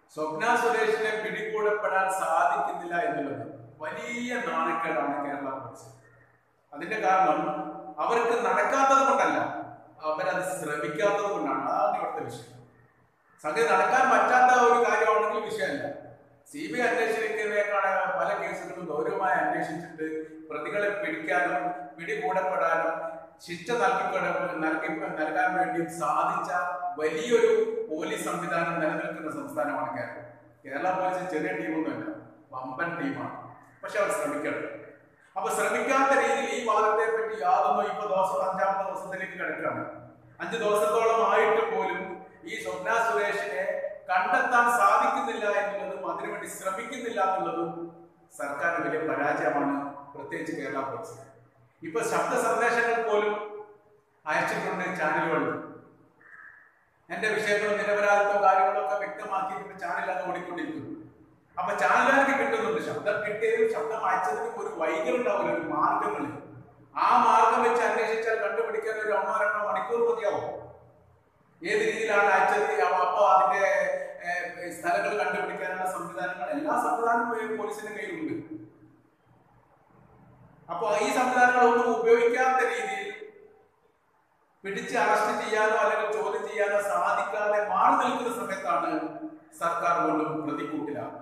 സ്വപ്ന സുരേഷിനെ പിടികൂടപ്പെടാൻ സാധിക്കുന്നില്ല എന്നുള്ളത് വലിയ നാണക്കേടാണ് കേരള പോലീസ് അതിന്റെ കാരണം അവർക്ക് നടക്കാത്തത് കൊണ്ടല്ല അവരത് ശ്രമിക്കാത്തത് കൊണ്ടാണ് അതാണ് ഇവിടുത്തെ വിഷയം സംഗതി നടക്കാൻ പറ്റാത്ത ഒരു കാര്യമാണെങ്കിൽ വിഷയമല്ല സി ബി ഐ അന്വേഷിക്കുന്നതിനേക്കാണ് പല കേസുകളും ഗൗരവമായി അന്വേഷിച്ചിട്ട് പ്രതികളെ പിടിക്കാനും പിടികൂടപ്പെടാനും ശിക്ഷ നൽകിപ്പെട നൽകി നൽകാൻ വേണ്ടി സാധിച്ച വലിയൊരു പോലീസ് സംവിധാനം നിലനിൽക്കുന്ന സംസ്ഥാനമാണ് കേരളം കേരള പോലീസ് ചെറിയ ടീമൊന്നുമല്ല വമ്പൻ ടീമാണ് പക്ഷെ അവർ ശ്രമിക്കണം അപ്പൊ ശ്രമിക്കാത്ത രീതിയിൽ ഈ വാദത്തെ പറ്റി യാതൊന്നും ഇപ്പൊ ദിവസം അഞ്ചാമത്തെ ദിവസത്തിലേക്ക് കിടക്കുകയാണ് അഞ്ച് ദിവസത്തോളം ആയിട്ട് പോലും ഈ സ്വപ്ന സുരേഷിനെ കണ്ടെത്താൻ സാധിക്കുന്നില്ല എന്നുള്ളതും അതിനുവേണ്ടി ശ്രമിക്കുന്നില്ല എന്നുള്ളതും സർക്കാരിന് വലിയ പരാജയമാണ് പ്രത്യേകിച്ച് കേരള പോലീസ് ഇപ്പൊ ശബ്ദ സന്ദേശങ്ങൾ പോലും അയച്ചിട്ടുണ്ട് ചാനലുകളിൽ എന്റെ വിഷയങ്ങളും നിരപരാധിത്വം കാര്യങ്ങളും ഒക്കെ വ്യക്തമാക്കിയിട്ട് ചാനൽ അത് ഓടിക്കൊണ്ടിരിക്കുന്നു അപ്പൊ ചാനലുകാർക്ക് കിട്ടുന്നുണ്ട് ശബ്ദം കിട്ടിയതും ശബ്ദം അയച്ചതിനും ഒരു വൈകൽ ഉണ്ടാവില്ല ഒരു മാർഗങ്ങളിൽ ആ മാർഗം വെച്ച് അന്വേഷിച്ചാൽ കണ്ടുപിടിക്കാൻ ഒരു ഒന്നോ രണ്ടോ മണിക്കൂർ മതിയാവും ഏത് രീതിയിലാണ് അയച്ചത് അപ്പൊ അതിന്റെ ഏഹ്, സ്ഥലങ്ങൾ കണ്ടുപിടിക്കാനുള്ള സംവിധാനങ്ങൾ എല്ലാ സംവിധാനവും പോലീസിന്റെ കയ്യിലുണ്ട് അപ്പൊ ഈ സംവിധാനങ്ങളൊന്നും ഉപയോഗിക്കാത്ത രീതിയിൽ പിടിച്ച് അറസ്റ്റ് ചെയ്യാനോ അല്ലെങ്കിൽ ചോദ്യം ചെയ്യാനോ സാധിക്കാതെ മാറി നിൽക്കുന്ന സമയത്താണ് സർക്കാർ വീണ്ടും പ്രതിക്കൂട്ടിലാകുന്നത്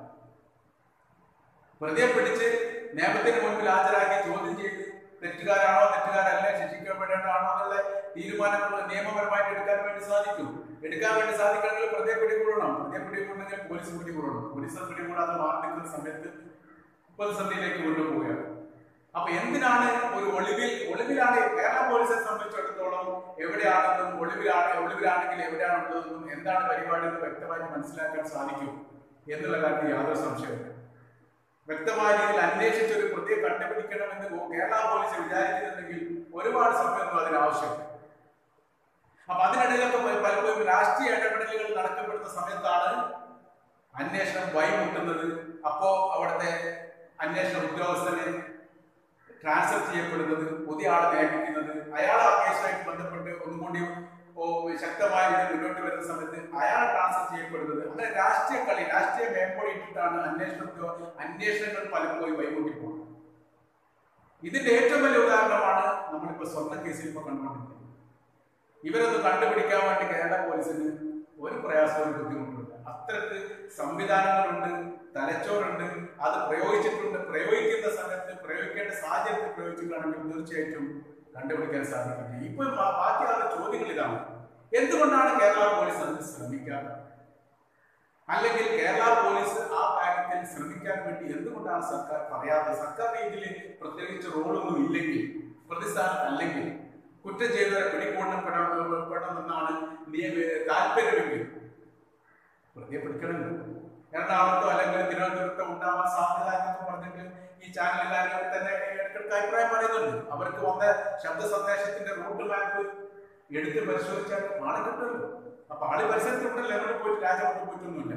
പ്രതിയെ പിടിച്ച് നിയമത്തിന് മുൻപിൽ ഹാജരാക്കി ചോദ്യം ചെയ്ത് തെറ്റുകാരാണോ തെറ്റുകാരല്ല ശിക്ഷിക്കപ്പെടേണ്ടതാണോ എന്നുള്ള തീരുമാനങ്ങൾ നിയമപരമായിട്ട് എടുക്കാൻ വേണ്ടി സാധിക്കും എടുക്കാൻ വേണ്ടി സാധിക്കണമെങ്കിൽ പ്രതിയെ പിടികൂടണം പ്രതിയെ പിടികൂടണമെങ്കിൽ പോലീസ് പിടികൂടണം പോലീസ് പിടികൂടാതെ മാറി നിൽക്കുന്ന സമയത്ത് പ്രതിസന്ധിയിലേക്ക് കൊണ്ടുപോവുകയാണ് അപ്പൊ എന്തിനാണ് ഒരു ഒളിവിൽ ഒളിവിലാണ് കേരള പോലീസിനെ സംബന്ധിച്ചിടത്തോളം എവിടെയാണെന്നും ഒളിവിലാണ് ഒളിവിലാണെങ്കിൽ എവിടെയാണുള്ളതെന്നും എന്താണ് പരിപാടി എന്ന് വ്യക്തമായി മനസ്സിലാക്കാൻ സാധിക്കും എന്നുള്ള കാര്യത്തിൽ യാതൊരു സംശയമില്ല വ്യക്തമായ രീതിയിൽ അന്വേഷിച്ച് ഒരു പ്രതിയെ കണ്ടുപിടിക്കണമെന്ന് കേരള പോലീസ് വിചാരിക്കുന്നുണ്ടെങ്കിൽ ഒരുപാട് സമയമൊന്നും അതിനാവശ്യമില്ല അപ്പൊ അതിനിടയിലൊക്കെ പല- പലപ്പോഴും രാഷ്ട്രീയ ഇടപെടലുകൾ നടക്കപ്പെടുന്ന സമയത്താണ് അന്വേഷണം വൈമുട്ടുന്നത് അപ്പോ അവിടുത്തെ അന്വേഷണ ഉദ്യോഗസ്ഥനെ ട്രാൻസ്ഫർ ചെയ്യപ്പെടുന്നത് പുതിയ ആളെ നിയമിക്കുന്നത് അയാൾ ആ കേസുമായിട്ട് ബന്ധപ്പെട്ട് ഒന്നും കൂടി ഓ, ശക്തമായ രീതിയിൽ മുന്നോട്ട് വരുന്ന സമയത്ത് അയാൾ ട്രാൻസ്ഫർ ചെയ്യപ്പെടുന്നത് അങ്ങനെ രാഷ്ട്രീയ കളി രാഷ്ട്രീയ മേമ്പോടി ഇട്ടിട്ടാണ് അന്വേഷണ ഉദ്യോഗ- അന്വേഷണങ്ങൾ പലപ്പോഴും വൈകൂട്ടി പോകുന്നത് ഇതിന്റെ ഏറ്റവും വലിയ ഉദാഹരണമാണ് നമ്മളിപ്പോ സ്വർണ്ണ കേസിൽ ഇപ്പൊ കണ്ടുകൊണ്ടിരിക്കുന്നത് ഇവരൊന്ന് കണ്ടുപിടിക്കാൻ വേണ്ടി കേരള പോലീസിന് ഒരു പ്രയാസവും ബുദ്ധിമുട്ടില്ല അത്രക്ക് സംവിധാനങ്ങളുണ്ട് തലച്ചോറുണ്ട് അത് പ്രയോഗിച്ചിട്ടുണ്ട് പ്രയോഗിക്കുന്ന സമയത്ത് പ്രയോഗിക്കേണ്ട സാഹചര്യത്തിൽ പ്രയോഗിച്ചിട്ടാണെങ്കിൽ തീർച്ചയായിട്ടും കണ്ടുപിടിക്കാൻ സാധിക്കില്ല ഇപ്പൊ ബാ- ബാക്കിയുള്ള ചോദ്യങ്ങൾ ഇതാണ് എന്തുകൊണ്ടാണ് കേരള പോലീസ് അതിന് ശ്രമിക്കാറ് അല്ലെങ്കിൽ കേരള പോലീസ് ആ കാര്യത്തിൽ ശ്രമിക്കാൻ വേണ്ടി എന്തുകൊണ്ടാണ് സർക്കാർ പറയാത്തത് സർക്കാർ രീതിയിൽ പ്രത്യേകിച്ച് റോളൊന്നും ഇല്ലെങ്കിൽ പ്രതിസ്ഥാനത്തല്ലെങ്കിൽ കുറ്റം ചെയ്തവരെ പിടികൂടപ്പെടണമെന്നാണ് നിയമ താല്പര്യമെങ്കിൽ പ്രതിയെ പിടിക്കണമല്ലോ എറണാകുളത്തോ അല്ലെങ്കിൽ തിരുവനന്തപുരത്തോ ഉണ്ടാവാൻ സാധ്യത എന്നൊക്കെ പറഞ്ഞിട്ട് ഈ ചാനലുകാർ തന്നെ ഇടയ്ക്കിടയ്ക്ക് അഭിപ്രായം പറയുന്നുണ്ട് അവർക്ക് വന്ന ശബ്ദ സന്ദേശത്തിന്റെ റൂട്ട് മാപ്പ് എടുത്ത് പരിശോധിച്ചാൽ ആളെ കിട്ടുമല്ലോ അപ്പൊ ആള് പരിസരത്തുണ്ടല്ലോ എവിടെ പോയിട്ട് രാജപുറത്ത് പോയിട്ടൊന്നുമില്ല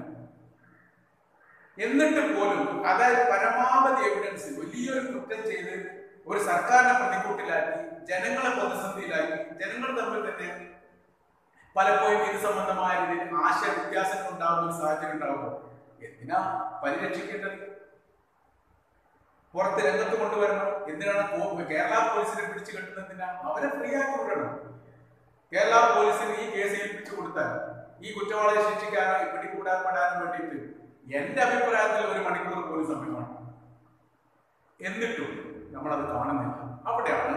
എന്നിട്ട് പോലും അതായത് പരമാവധി എവിഡൻസ് വലിയൊരു കുറ്റം ചെയ്ത് ഒരു സർക്കാരിനെ പ്രതിക്കൂട്ടിലാക്കി ജനങ്ങളെ പ്രതിസന്ധിയിലാക്കി ജനങ്ങൾ തമ്മിൽ തന്നെ പലപ്പോഴും ഇത് സംബന്ധമായ രീതിയിൽ ആശയ വ്യത്യാസങ്ങൾ ഉണ്ടാകുന്ന ഒരു സാഹചര്യം ഉണ്ടാകുമ്പോൾ എന്തിനാ പരിരക്ഷിക്കേണ്ടത് പുറത്ത് രംഗത്ത് കൊണ്ടുവരണം എന്തിനാണ് പോ- കേരള പോലീസിനെ പിടിച്ചു കെട്ടുന്നത് എന്തിനാ അവരെ ഫ്രീ ആക്കി വിടണം കേരള പോലീസിന് ഈ കേസ് ഏൽപ്പിച്ചു കൊടുത്താൽ ഈ കുറ്റവാളിയെ ശിക്ഷിക്കാനോ പിടികൂടാപ്പെടാനും വേണ്ടിയിട്ട് എന്റെ അഭിപ്രായത്തിൽ ഒരു മണിക്കൂർ പോലും സമയമാണ് എന്നിട്ടും നമ്മളത് കാണുന്നില്ല അവിടെയാണ്